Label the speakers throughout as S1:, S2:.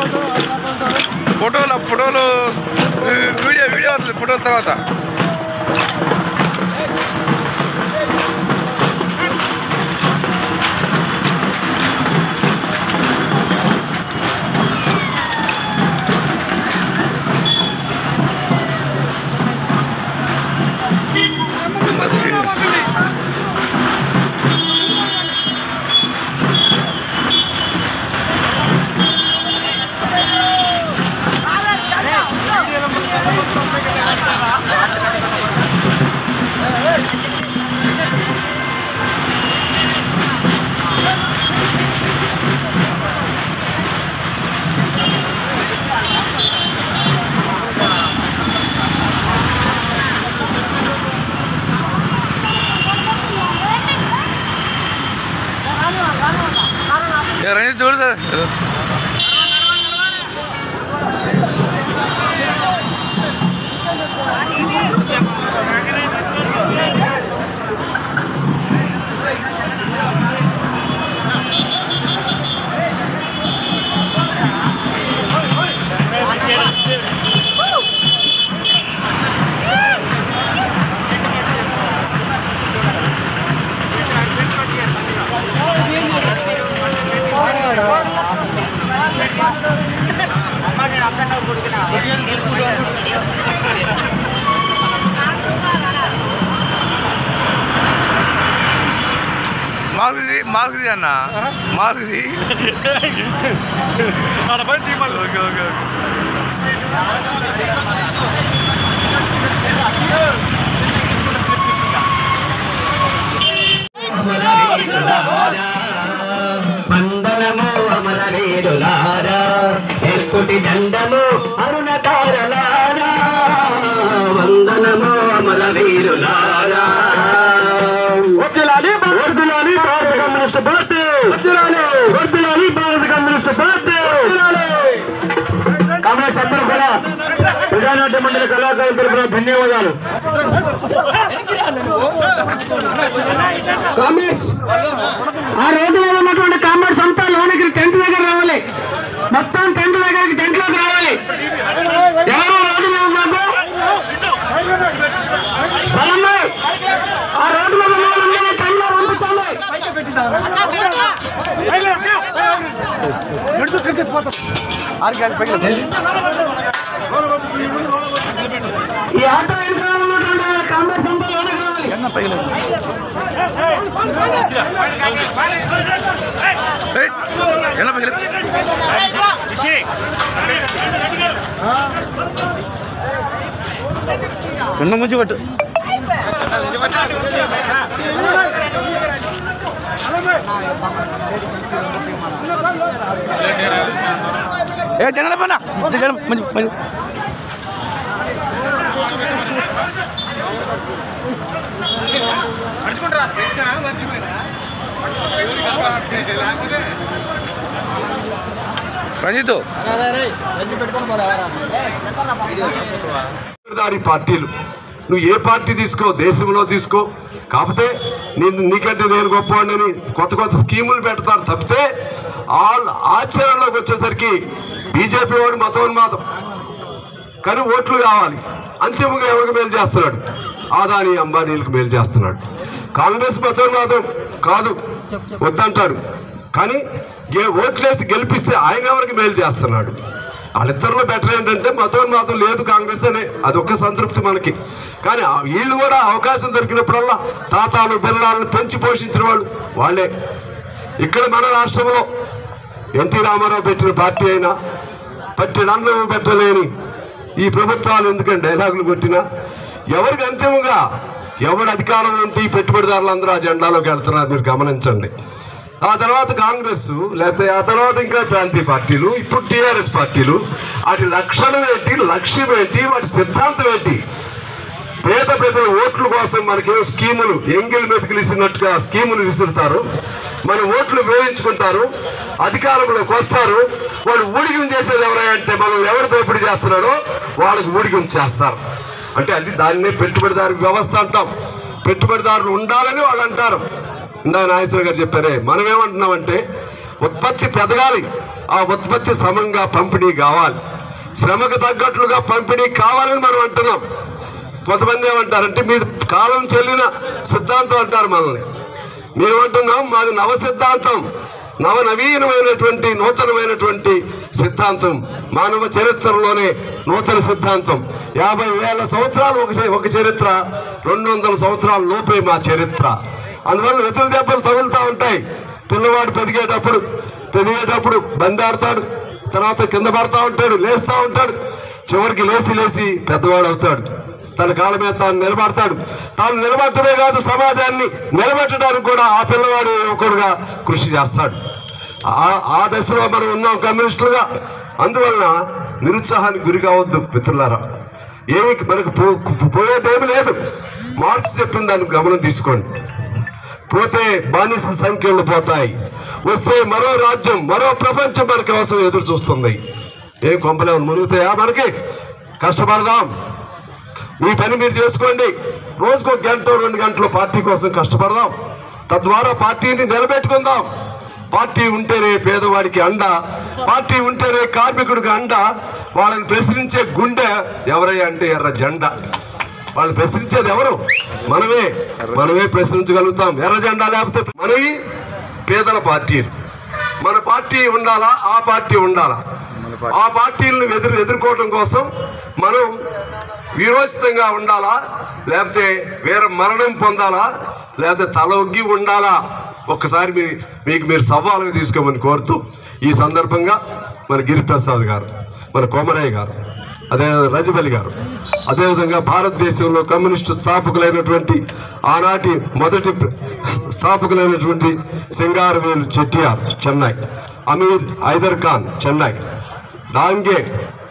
S1: ఫోటోలు ఫోటోలు we- video video వస్తుంది ఫోటోల తర్వాత ఏ రంజిత్ చూడు సార్ మాకుది మాకుది అన్న మాకుది ఓకే ఓకే ఓకే
S2: వందనము అమరవీరులారా ఎత్తుటి దండము అరుణకారలారా వందనము అమరవీరులారా వర్ధిల్లాలి వర్ధిల్లాలి భారత కమ్యూనిస్ట్ పార్టీ వర్ధిల్లాలి వర్ధిల్లాలి భారత కమ్యూనిస్ట్ పార్టీ కాంగ్రెస్ అందరూ కూడా ప్రజానాట్య మండలి కళాకారుల తరఫున ధన్యవాదాలు కాంగ్రెస్ ఆ రోడ్డు మీద ఉన్నటువంటి కాంబర్స్ అంతా లోనికి టెంట్ దగ్గర రావాలి మొత్తం టెంట్ దగ్గరికి టెంట్ లోకి రావాలి ఎవరు రోడ్డు మీద ఉన్నారు సలమ్మ ఆ రోడ్డు మీద ఉన్న వాళ్ళందరినీ టెంట్ లో పంపించాలి ఈ ఆటో వెనుక ఉన్నటువంటి కాంబర్స్ అంతా లోనికి రావాలి
S1: ఏయ్, ఎలా పగిలి ఉన్న ముంచి పట్టు ఏ జనాల పైన జనం మంచి మంచి రంజిత్
S3: దారి పార్టీలు నువ్వు ఏ పార్టీ తీసుకో దేశంలో తీసుకో కాకపోతే నేను నీకంటే నేను గొప్పవాడిని కొత్త కొత్త స్కీములు పెడతారు తప్పితే వాళ్ళ ఆచరణలోకి వచ్చేసరికి బీజేపీ వాడు మతోన్మాదం కానీ ఓట్లు కావాలి అంతిమంగా ఎవరికి మేలు చేస్తున్నాడు ఆదాని అంబానీలకు మేలు చేస్తున్నాడు కాంగ్రెస్ మతోన్మాదం కాదు వద్దంటాడు కానీ గే- ఓట్లేసి గెలిపిస్తే ఆయన ఎవరికి మేలు చేస్తున్నాడు వాళ్ళిద్దరిలో బెటర్ ఏంటంటే మతోన్మాదం లేదు కాంగ్రెస్ అనే అదొక్క సంతృప్తి మనకి కానీ ఆ వీళ్ళు కూడా అవకాశం దొరికినప్పుడల్లా తాతాలు బిల్లాలను పెంచి పోషించిన వాళ్ళు వాళ్ళే ఇక్కడ మన రాష్ట్రంలో ఎన్టీ రామారావు పెట్టిన పార్టీ అయినా పట్టిన అన్నం పెట్టలేని ఈ ప్రభుత్వాలు ఎందుకంటే డైలాగులు కొట్టినా ఎవరికి అంతిమంగా ఎవరు అధికారంలో ఉంటే ఈ పెట్టుబడిదారులు అందరూ ఆ జెండాలోకి వెళ్తున్నారు మీరు గమనించండి ఆ తర్వాత కాంగ్రెస్ లేకపోతే ఆ తర్వాత ఇంకా ప్రాంతీయ పార్టీలు ఇప్పుడు టీఆర్ఎస్ పార్టీలు వాటి లక్షణం ఏంటి లక్ష్యం ఏంటి వాటి సిద్ధాంతం ఏంటి పేద ప్రజల ఓట్ల కోసం మనకేమో స్కీములు ఎంగిల్ మెతుకులు ఇసినట్టుగా స్కీములు విసురుతారు మన ఓట్లు వేయించుకుంటారు అధికారంలోకి వస్తారు వాళ్ళు ఊడిగం చేసేది ఎవరంటే మనం ఎవరు దోపిడీ చేస్తున్నాడో వాళ్ళకి ఊడిగం చేస్తారు అంటే అది దాన్నే పెట్టుబడిదారు వ్యవస్థ అంటాం పెట్టుబడిదారులు ఉండాలని వాళ్ళు అంటారు ఇందా నాగేశ్వర గారు చెప్పారే మనం ఏమంటున్నామంటే ఉత్పత్తి పెరగాలి ఆ ఉత్పత్తి సమంగా పంపిణీ కావాలి శ్రమకు తగ్గట్లుగా పంపిణీ కావాలని మనం అంటున్నాం కొంతమంది ఏమంటారంటే మీది కాలం చెల్లిన సిద్ధాంతం అంటారు మనల్ని మేమంటున్నాం మాది నవ సిద్ధాంతం నవ నవీనమైనటువంటి నూతనమైనటువంటి సిద్ధాంతం మానవ చరిత్రలోనే నూతన సిద్ధాంతం యాభై వేల సంవత్సరాలు ఒక చ- ఒక చరిత్ర రెండు వందల సంవత్సరాల లోపే మా చరిత్ర అందువల్ల వెతులు దెబ్బలు తగులుతూ ఉంటాయి పిల్లవాడు పెరిగేటప్పుడు పెరిగేటప్పుడు బందాడతాడు తర్వాత కింద పడతా ఉంటాడు లేస్తూ ఉంటాడు చివరికి లేచి లేచి పెద్దవాడు అవుతాడు తన కాళ్ళ మీద తాను నిలబడతాడు తాను నిలబడటమే కాదు సమాజాన్ని నిలబెట్టడానికి కూడా ఆ పిల్లవాడు యువకుడుగా కృషి చేస్తాడు ఆ- ఆ దశలో మనం ఉన్నాం కమ్యూనిస్టులుగా అందువలన నిరుత్సాహానికి గురి కావద్దు మిత్రులారా ఏమి మనకు పో- పోయేదేమి లేదు మార్క్స్ చెప్పిన దానికి గమనం తీసుకోండి పోతే బానిస సంఖ్యలు పోతాయి వస్తే మరో రాజ్యం మరో ప్రపంచం మన కోసం ఎదురు చూస్తుంది ఏం కొంపలేము మునుగుతాయా మనకి కష్టపడదాం మీ పని మీరు చేసుకోండి రోజుకు ఒక గంట రెండు గంటలు పార్టీ కోసం కష్టపడదాం తద్వారా పార్టీని నిలబెట్టుకుందాం పార్టీ ఉంటేనే పేదవాడికి అండ పార్టీ ఉంటేనే కార్మికుడికి అండ వాళ్ళని ప్రశ్నించే గుండె ఎవరయ్యా అంటే ఎర్ర జెండా వాళ్ళు ప్రశ్నించేది ఎవరు మనమే మనమే ప్రశ్నించగలుగుతాం ఎర్ర జెండా లేకపోతే మనవి పేదల పార్టీలు మన పార్టీ ఉండాలా ఆ పార్టీ ఉండాలా ఆ పార్టీలను ఎదురు ఎదుర్కోవడం కోసం మనం వీరోచితంగా ఉండాలా లేకపోతే వేరే మరణం పొందాలా లేకపోతే తల ఒగ్గి ఉండాలా ఒక్కసారి మీ మీకు మీరు సవాలుగా తీసుకోమని కోరుతూ ఈ సందర్భంగా మన గిరిప్రసాద్ గారు మన కోమరయ్య గారు అదే రజబలి గారు అదేవిధంగా భారతదేశంలో కమ్యూనిస్టు స్థాపకులైనటువంటి ఆనాటి మొదటి ప్ర- స్థాపకులైనటువంటి సింగారవేలు చెట్టియార్ చెన్నై అమీర్ ఐదర్ ఖాన్ చెన్నై దాంగే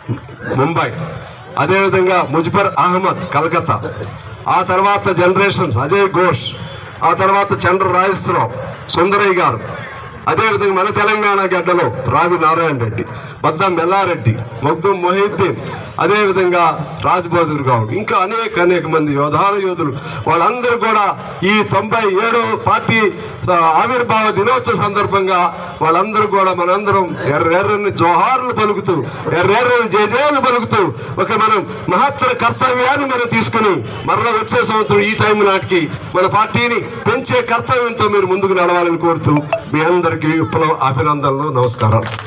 S3: ముంబై అదేవిధంగా ముజఫర్ అహ్మద్ కలకత్తా ఆ తర్వాత జనరేషన్స్ అజయ్ ఘోష్ ఆ తర్వాత చంద్ర రాజేశ్వరరావు సుందరయ్య గారు అదేవిధంగా మన తెలంగాణ గడ్డలో రావి నారాయణ రెడ్డి బద్దం మెల్లారెడ్డి మగ్దుం మొహిద్దీన్ అదేవిధంగా రాజ్బహదూర్ గౌడ్ ఇంకా అనేక అనేక మంది యోధాన యోధులు వాళ్ళందరూ కూడా ఈ తొంభై ఏడో పార్టీ ఆ, ఆవిర్భావ దినోత్సవ సందర్భంగా వాళ్ళందరూ కూడా మనందరం ఎర్రెర్రని జోహార్లు పలుకుతూ ఎర్రెర్రని జయజయాలు పలుకుతూ ఒక మనం మహత్తర కర్తవ్యాన్ని మనం తీసుకుని మరలా వచ్చే సంవత్సరం ఈ టైం నాటికి మన పార్టీని పెంచే కర్తవ్యంతో మీరు ముందుకు నడవాలని కోరుతూ మీ అందరికీ విప్లవ అభినందనలు నమస్కారాలు